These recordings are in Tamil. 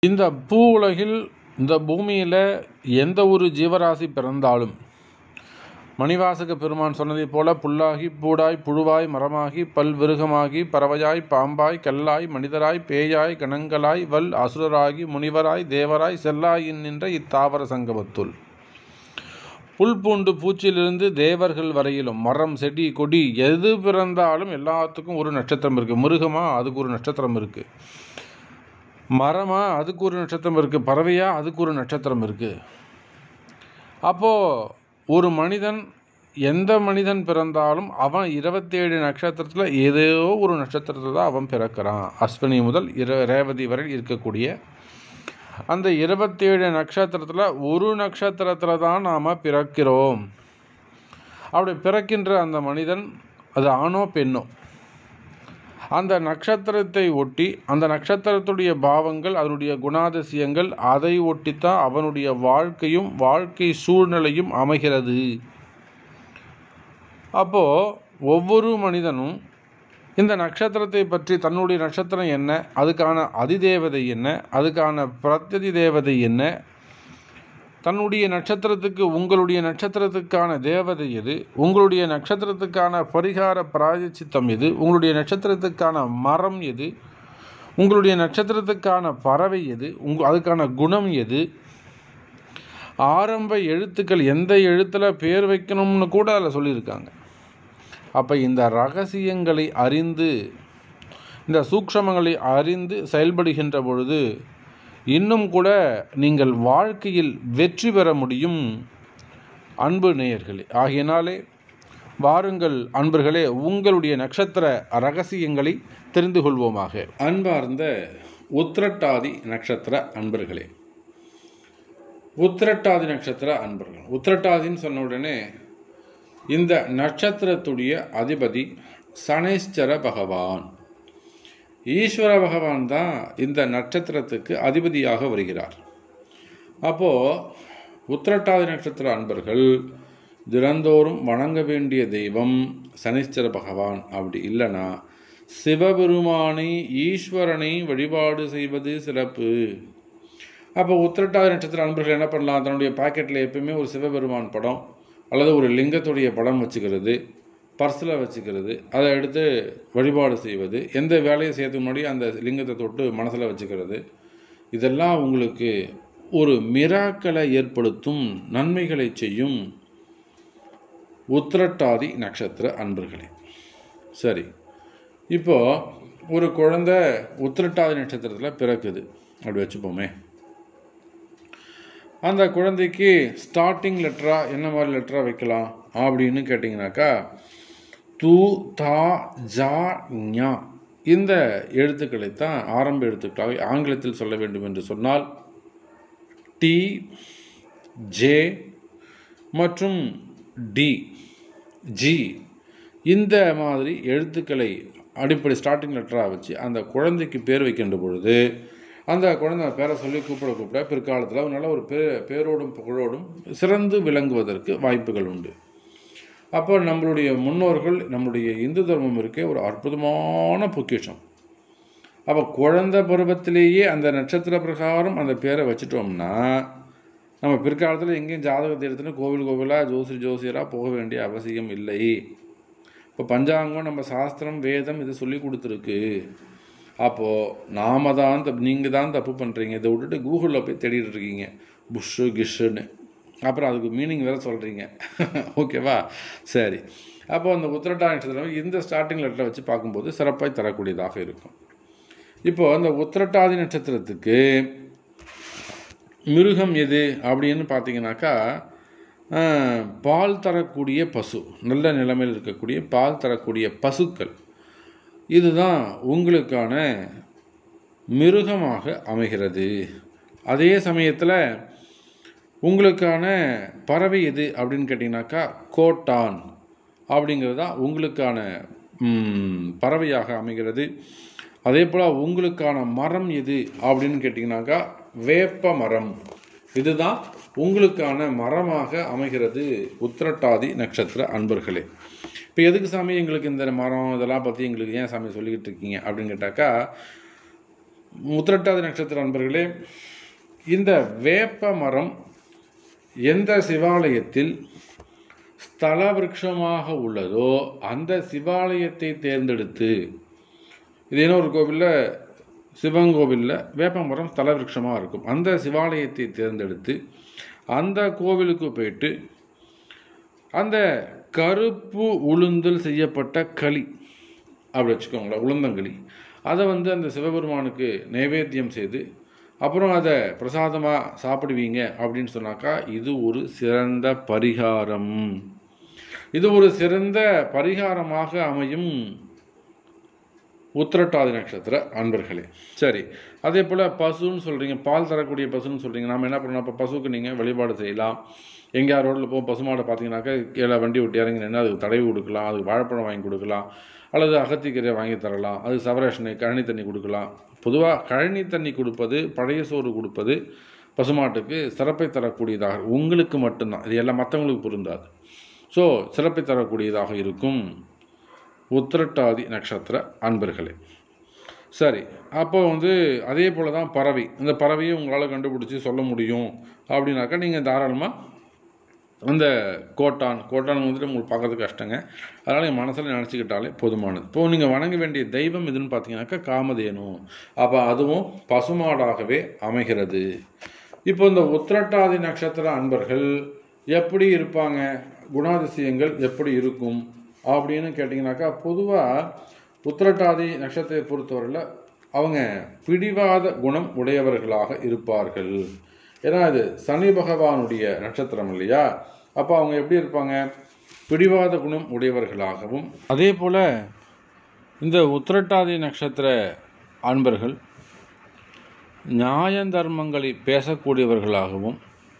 இந்த பூ உலகில் இந்த பூமியில் எந்த ஒரு ஜீவராசி பிறந்தாலும் மணிவாசக பெருமான் சொன்னதைப் போல புல்லாகி பூடாய் புழுவாய் மரமாகி பல்விருகமாகி பறவையாய் பாம்பாய் கல்லாய் மனிதராய் பேயாய் கணங்களாய் வல் அசுரராகி முனிவராய் தேவராய் செல்லாயின் நின்ற இத்தாவர சங்கமத்துள் புல் பூண்டு பூச்சிலிருந்து தேவர்கள் வரையிலும் மரம் செடி கொடி எது பிறந்தாலும் எல்லாத்துக்கும் ஒரு நட்சத்திரம் இருக்குது மிருகமா அதுக்கு ஒரு நட்சத்திரம் இருக்குது மரமா அதுக்கு ஒரு நட்சத்திரம் இருக்குது பறவையா அதுக்கு ஒரு நட்சத்திரம் இருக்குது அப்போது ஒரு மனிதன் எந்த மனிதன் பிறந்தாலும் அவன் இருபத்தேழு நட்சத்திரத்தில் ஏதோ ஒரு நட்சத்திரத்தில் தான் அவன் பிறக்கிறான் அஸ்வினி முதல் இர ரேவதி வரை இருக்கக்கூடிய அந்த இருபத்தேழு நட்சத்திரத்தில் ஒரு நட்சத்திரத்தில் தான் நாம் பிறக்கிறோம் அப்படி பிறக்கின்ற அந்த மனிதன் அது ஆணோ பெண்ணோ அந்த நட்சத்திரத்தை ஒட்டி அந்த நட்சத்திரத்துடைய பாவங்கள் அதனுடைய குணாதிசயங்கள் அதை ஒட்டித்தான் அவனுடைய வாழ்க்கையும் வாழ்க்கை சூழ்நிலையும் அமைகிறது அப்போது ஒவ்வொரு மனிதனும் இந்த நட்சத்திரத்தை பற்றி தன்னுடைய நட்சத்திரம் என்ன அதுக்கான அதிதேவதை என்ன அதுக்கான பிரத்யதி தேவதை என்ன தன்னுடைய நட்சத்திரத்துக்கு உங்களுடைய நட்சத்திரத்துக்கான தேவதை எது உங்களுடைய நட்சத்திரத்துக்கான பரிகார பிராயச்சித்தம் எது உங்களுடைய நட்சத்திரத்துக்கான மரம் எது உங்களுடைய நட்சத்திரத்துக்கான பறவை எது உங்க அதுக்கான குணம் எது ஆரம்ப எழுத்துக்கள் எந்த எழுத்தில் பேர் வைக்கணும்னு கூட அதில் சொல்லியிருக்காங்க அப்போ இந்த ரகசியங்களை அறிந்து இந்த சூக்ஷமங்களை அறிந்து செயல்படுகின்ற பொழுது இன்னும் கூட நீங்கள் வாழ்க்கையில் வெற்றி பெற முடியும் அன்பு நேயர்களே ஆகையினாலே வாருங்கள் அன்பர்களே உங்களுடைய நட்சத்திர ரகசியங்களை தெரிந்து கொள்வோமாக அன்பார்ந்த உத்திரட்டாதி நட்சத்திர அன்பர்களே உத்திரட்டாதி நட்சத்திர அன்பர்கள் உத்திரட்டாதின்னு சொன்ன உடனே இந்த நட்சத்திரத்துடைய அதிபதி சனேஸ்வர பகவான் ஈஸ்வர பகவான் தான் இந்த நட்சத்திரத்துக்கு அதிபதியாக வருகிறார் அப்போது உத்திரட்டாதி நட்சத்திர அன்பர்கள் தினந்தோறும் வணங்க வேண்டிய தெய்வம் சனீஸ்வர பகவான் அப்படி இல்லைன்னா சிவபெருமானை ஈஸ்வரனை வழிபாடு செய்வது சிறப்பு அப்போ உத்திரட்டாதி நட்சத்திர அன்பர்கள் என்ன பண்ணலாம் தன்னுடைய பாக்கெட்டில் எப்பயுமே ஒரு சிவபெருமான் படம் அல்லது ஒரு லிங்கத்துடைய படம் வச்சுக்கிறது பர்ஸில் வச்சுக்கிறது அதை எடுத்து வழிபாடு செய்வது எந்த வேலையை செய்யறதுக்கு முன்னாடி அந்த லிங்கத்தை தொட்டு மனசில் வச்சுக்கிறது இதெல்லாம் உங்களுக்கு ஒரு மிராக்களை ஏற்படுத்தும் நன்மைகளை செய்யும் உத்திரட்டாதி நட்சத்திர அன்பர்களே சரி இப்போ ஒரு குழந்தை உத்திரட்டாதி நட்சத்திரத்தில் பிறக்குது அப்படி வச்சுப்போமே அந்த குழந்தைக்கு ஸ்டார்டிங் லெட்டராக என்ன மாதிரி லெட்டராக வைக்கலாம் அப்படின்னு கேட்டிங்கனாக்கா து தா ஜா ஞா இந்த எழுத்துக்களை தான் ஆரம்ப எழுத்துக்களாக ஆங்கிலத்தில் சொல்ல வேண்டும் என்று சொன்னால் டி ஜே மற்றும் டி ஜி இந்த மாதிரி எழுத்துக்களை அடிப்படை ஸ்டார்டிங் லெட்டராக வச்சு அந்த குழந்தைக்கு பேர் வைக்கின்ற பொழுது அந்த குழந்தை பேரை சொல்லி கூப்பிட கூப்பிட பிற்காலத்தில் ஒரு நல்ல ஒரு பே பேரோடும் புகழோடும் சிறந்து விளங்குவதற்கு வாய்ப்புகள் உண்டு அப்போ நம்மளுடைய முன்னோர்கள் நம்முடைய இந்து தர்மம் இருக்கே ஒரு அற்புதமான பொக்கிஷம் அப்போ குழந்தை பருவத்திலேயே அந்த நட்சத்திர பிரகாரம் அந்த பேரை வச்சுட்டோம்னா நம்ம பிற்காலத்தில் எங்கேயும் ஜாதகத்தை எடுத்துன்னு கோவில் கோவிலாக ஜோசியர் ஜோசியராக போக வேண்டிய அவசியம் இல்லை இப்போ பஞ்சாங்கம் நம்ம சாஸ்திரம் வேதம் இது சொல்லி கொடுத்துருக்கு அப்போது நாம தான் தப்பு நீங்கள் தான் தப்பு பண்ணுறீங்க இதை விட்டுட்டு கூகுளில் போய் தேடிட்டு இருக்கீங்க புஷ்ஷு கிஷ்ஷுன்னு அப்புறம் அதுக்கு மீனிங் வேறு சொல்கிறீங்க ஓகேவா சரி அப்போ அந்த உத்திரட்டா நட்சத்திரம் இந்த ஸ்டார்டிங் லெட்டரை வச்சு பார்க்கும்போது சிறப்பாய் தரக்கூடியதாக இருக்கும் இப்போது அந்த உத்திரட்டாதி நட்சத்திரத்துக்கு மிருகம் எது அப்படின்னு பார்த்தீங்கன்னாக்கா பால் தரக்கூடிய பசு நல்ல நிலைமையில் இருக்கக்கூடிய பால் தரக்கூடிய பசுக்கள் இதுதான் உங்களுக்கான மிருகமாக அமைகிறது அதே சமயத்தில் உங்களுக்கான பறவை எது அப்படின்னு கேட்டிங்கனாக்கா கோட்டான் அப்படிங்கிறது தான் உங்களுக்கான பறவையாக அமைகிறது அதே போல் உங்களுக்கான மரம் எது அப்படின்னு கேட்டிங்கனாக்கா வேப்ப மரம் இதுதான் உங்களுக்கான மரமாக அமைகிறது உத்திரட்டாதி நட்சத்திர அன்பர்களே இப்போ எதுக்கு சாமி எங்களுக்கு இந்த மரம் இதெல்லாம் பற்றி எங்களுக்கு ஏன் சாமி சொல்லிக்கிட்டு இருக்கீங்க அப்படின்னு கேட்டாக்கா உத்திரட்டாதி நட்சத்திர அன்பர்களே இந்த வேப்ப மரம் எந்த சிவாலயத்தில் ஸ்தல விருட்சமாக உள்ளதோ அந்த சிவாலயத்தை தேர்ந்தெடுத்து இது இன்னொரு கோவிலில் சிவன் கோவிலில் வேப்ப மரம் ஸ்தல விருட்சமாக இருக்கும் அந்த சிவாலயத்தை தேர்ந்தெடுத்து அந்த கோவிலுக்கு போயிட்டு அந்த கருப்பு உளுந்தில் செய்யப்பட்ட களி அப்படி வச்சுக்கோங்களேன் உளுந்தங்களி அதை வந்து அந்த சிவபெருமானுக்கு நைவேத்தியம் செய்து அப்புறம் அதை பிரசாதமாக சாப்பிடுவீங்க அப்படின்னு சொன்னாக்கா இது ஒரு சிறந்த பரிகாரம் இது ஒரு சிறந்த பரிகாரமாக அமையும் உத்திரட்டாதி நட்சத்திர அன்பர்களே சரி அதே போல் பசுன்னு சொல்கிறீங்க பால் தரக்கூடிய பசுன்னு சொல்கிறீங்க நம்ம என்ன பண்ணணும் அப்போ பசுக்கு நீங்கள் வழிபாடு செய்யலாம் எங்கேயா ரோட்டில் போகும் பசுமாடை பார்த்தீங்கன்னாக்கா கீழே வண்டி விட்டு இறங்கி நின்று அதுக்கு தடவி கொடுக்கலாம் அதுக்கு வாழைப்பழம் வாங்கி கொடுக்கலாம் அல்லது அகத்திக்கீரை வாங்கி தரலாம் அது சவரேஷனை கழனி தண்ணி கொடுக்கலாம் பொதுவாக கழனி தண்ணி கொடுப்பது பழைய சோறு கொடுப்பது பசுமாட்டுக்கு சிறப்பை தரக்கூடியதாக உங்களுக்கு மட்டும்தான் இது எல்லாம் மற்றவங்களுக்கு பொருந்தாது ஸோ சிறப்பை தரக்கூடியதாக இருக்கும் உத்திரட்டாதி நட்சத்திர அன்பர்களே சரி அப்போ வந்து அதே போல் தான் பறவை இந்த பறவையை உங்களால் கண்டுபிடிச்சி சொல்ல முடியும் அப்படின்னாக்கா நீங்கள் தாராளமாக அந்த கோட்டான் கோட்டான் வந்துட்டு உங்களுக்கு பார்க்கறது கஷ்டங்க அதனால் என் மனசில் நினச்சிக்கிட்டாலே போதுமானது இப்போது நீங்கள் வணங்க வேண்டிய தெய்வம் எதுன்னு பார்த்தீங்கன்னாக்கா காமதேனு அப்போ அதுவும் பசுமாடாகவே அமைகிறது இப்போ இந்த உத்திரட்டாதி நட்சத்திர அன்பர்கள் எப்படி இருப்பாங்க குணாதிசயங்கள் எப்படி இருக்கும் அப்படின்னு கேட்டிங்கனாக்கா பொதுவாக உத்திரட்டாதி நட்சத்திரத்தை பொறுத்தவரையில் அவங்க பிடிவாத குணம் உடையவர்களாக இருப்பார்கள் ஏன்னா இது சனி பகவானுடைய நட்சத்திரம் இல்லையா அப்போ அவங்க எப்படி இருப்பாங்க பிடிவாத குணம் உடையவர்களாகவும் அதே போல் இந்த உத்திரட்டாதி நட்சத்திர அன்பர்கள் நியாய தர்மங்களை பேசக்கூடியவர்களாகவும்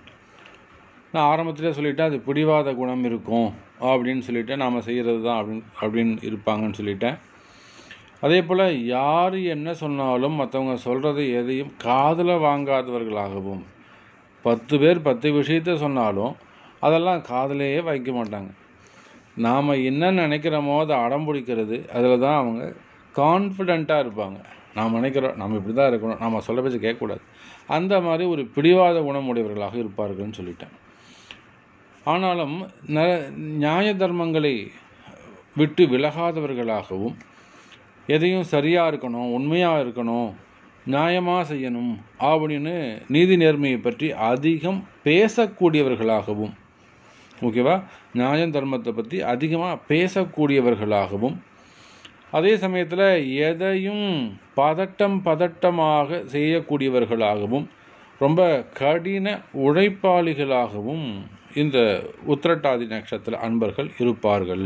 நான் ஆரம்பத்திலே சொல்லிட்டேன் அது பிடிவாத குணம் இருக்கும் அப்படின்னு சொல்லிட்டேன் நாம் செய்கிறது தான் அப்படின்னு அப்படின்னு இருப்பாங்கன்னு சொல்லிட்டேன் அதே போல் யார் என்ன சொன்னாலும் மற்றவங்க சொல்கிறத எதையும் காதில் வாங்காதவர்களாகவும் பத்து பேர் பத்து விஷயத்த சொன்னாலும் அதெல்லாம் காதலையே வைக்க மாட்டாங்க நாம் என்ன நினைக்கிறோமோ அதை அடம் பிடிக்கிறது அதில் தான் அவங்க கான்ஃபிடெண்ட்டாக இருப்பாங்க நாம் நினைக்கிறோம் நம்ம இப்படி தான் இருக்கணும் நம்ம சொல்ல பேச்சு கேட்கக்கூடாது அந்த மாதிரி ஒரு பிடிவாத குணமுடையவர்களாக இருப்பார்கள்னு சொல்லிட்டேன் ஆனாலும் ந நியாய தர்மங்களை விட்டு விலகாதவர்களாகவும் எதையும் சரியாக இருக்கணும் உண்மையாக இருக்கணும் நியாயமாக செய்யணும் அப்படின்னு நீதி நேர்மையை பற்றி அதிகம் பேசக்கூடியவர்களாகவும் ஓகேவா நியாய தர்மத்தை பற்றி அதிகமாக பேசக்கூடியவர்களாகவும் அதே சமயத்தில் எதையும் பதட்டம் பதட்டமாக செய்யக்கூடியவர்களாகவும் ரொம்ப கடின உழைப்பாளிகளாகவும் இந்த உத்திரட்டாதி நட்சத்திர அன்பர்கள் இருப்பார்கள்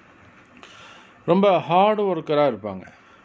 ரொம்ப ஹார்ட் ஒர்க்கராக இருப்பாங்க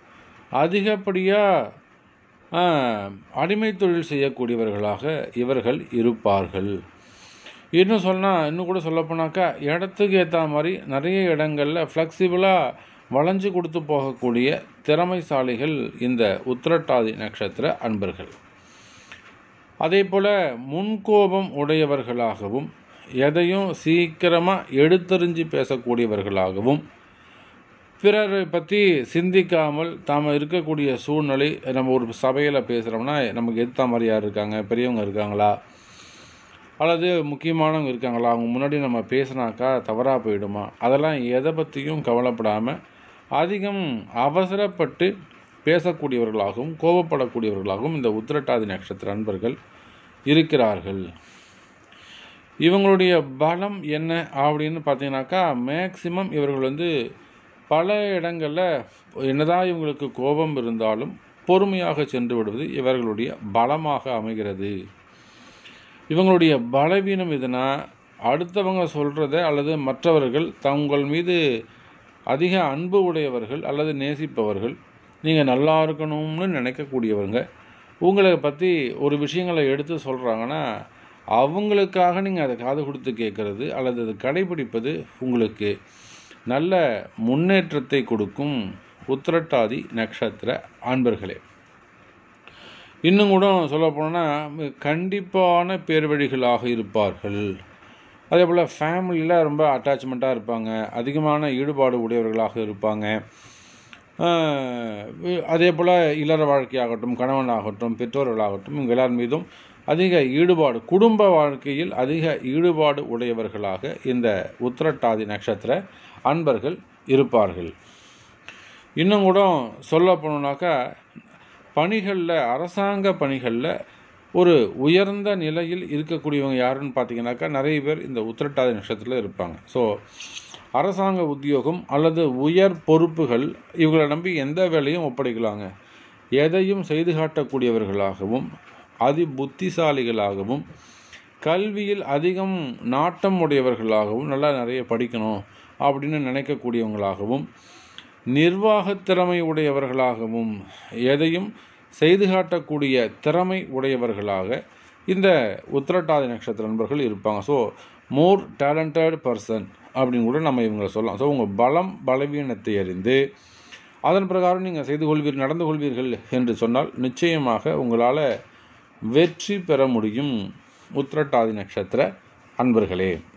அதிகப்படியாக அடிமை தொழில் செய்யக்கூடியவர்களாக இவர்கள் இருப்பார்கள் இன்னும் சொன்னால் இன்னும் கூட சொல்லப்போனாக்கா இடத்துக்கு ஏற்ற மாதிரி நிறைய இடங்களில் ஃப்ளெக்சிபிளாக வளைஞ்சு கொடுத்து போகக்கூடிய திறமைசாலிகள் இந்த உத்திரட்டாதி நட்சத்திர அன்பர்கள் அதே போல் முன்கோபம் உடையவர்களாகவும் எதையும் சீக்கிரமாக எடுத்தறிஞ்சு பேசக்கூடியவர்களாகவும் பிறரை பற்றி சிந்திக்காமல் தாம் இருக்கக்கூடிய சூழ்நிலை நம்ம ஒரு சபையில் பேசுகிறோம்னா நமக்கு எதிர்த்த மாதிரி யார் இருக்காங்க பெரியவங்க இருக்காங்களா அல்லது முக்கியமானவங்க இருக்காங்களா அவங்க முன்னாடி நம்ம பேசினாக்கா தவறாக போயிடுமா அதெல்லாம் எதை பற்றியும் கவலைப்படாமல் அதிகம் அவசரப்பட்டு பேசக்கூடியவர்களாகவும் கோபப்படக்கூடியவர்களாகவும் இந்த உத்திரட்டாதி நட்சத்திர அன்பர்கள் இருக்கிறார்கள் இவங்களுடைய பலம் என்ன அப்படின்னு பார்த்தீங்கன்னாக்கா மேக்சிமம் இவர்கள் வந்து பல இடங்களில் என்னதான் இவங்களுக்கு கோபம் இருந்தாலும் பொறுமையாக சென்று விடுவது இவர்களுடைய பலமாக அமைகிறது இவங்களுடைய பலவீனம் எதுனா அடுத்தவங்க சொல்கிறத அல்லது மற்றவர்கள் தங்கள் மீது அதிக அன்பு உடையவர்கள் அல்லது நேசிப்பவர்கள் நீங்கள் நல்லா இருக்கணும்னு நினைக்கக்கூடியவங்க உங்களை பற்றி ஒரு விஷயங்களை எடுத்து சொல்கிறாங்கன்னா அவங்களுக்காக நீங்கள் அதை காது கொடுத்து கேட்குறது அல்லது அதை கடைபிடிப்பது உங்களுக்கு நல்ல முன்னேற்றத்தை கொடுக்கும் உத்திரட்டாதி நட்சத்திர ஆண்பர்களே இன்னும் கூட சொல்ல போனால் கண்டிப்பான பேர்வழிகளாக இருப்பார்கள் அதே போல் ஃபேமிலியில் ரொம்ப அட்டாச்மெண்ட்டாக இருப்பாங்க அதிகமான ஈடுபாடு உடையவர்களாக இருப்பாங்க ஆஹ் அதே போல் இல்லற வாழ்க்கையாகட்டும் கணவனாகட்டும் பெற்றோர்களாகட்டும் இவங்க எல்லார் மீதும் அதிக ஈடுபாடு குடும்ப வாழ்க்கையில் அதிக ஈடுபாடு உடையவர்களாக இந்த உத்திரட்டாதி நட்சத்திர அன்பர்கள் இருப்பார்கள் இன்னும் கூட சொல்ல போனோம்னாக்கா பணிகளில் அரசாங்க பணிகளில் ஒரு உயர்ந்த நிலையில் இருக்கக்கூடியவங்க யாருன்னு பார்த்தீங்கன்னாக்கா நிறைய பேர் இந்த உத்திரட்டாதி நட்சத்திரத்தில் இருப்பாங்க ஸோ அரசாங்க உத்தியோகம் அல்லது உயர் பொறுப்புகள் இவங்களை நம்பி எந்த வேலையும் ஒப்படைக்கலாங்க எதையும் செய்து காட்டக்கூடியவர்களாகவும் அதி புத்திசாலிகளாகவும் கல்வியில் அதிகம் நாட்டம் உடையவர்களாகவும் நல்லா நிறைய படிக்கணும் அப்படின்னு நினைக்கக்கூடியவங்களாகவும் நிர்வாகத் திறமை உடையவர்களாகவும் எதையும் செய்து காட்டக்கூடிய திறமை உடையவர்களாக இந்த உத்திரட்டாதி நட்சத்திர நண்பர்கள் இருப்பாங்க ஸோ மோர் டேலண்டட் பர்சன் அப்படின்னு கூட நம்ம இவங்களை சொல்லலாம் ஸோ உங்கள் பலம் பலவீனத்தை அறிந்து அதன் பிரகாரம் நீங்கள் செய்து கொள்வீர்கள் நடந்து கொள்வீர்கள் என்று சொன்னால் நிச்சயமாக உங்களால் வெற்றி பெற முடியும் உத்திரட்டாதி நட்சத்திர அன்பர்களே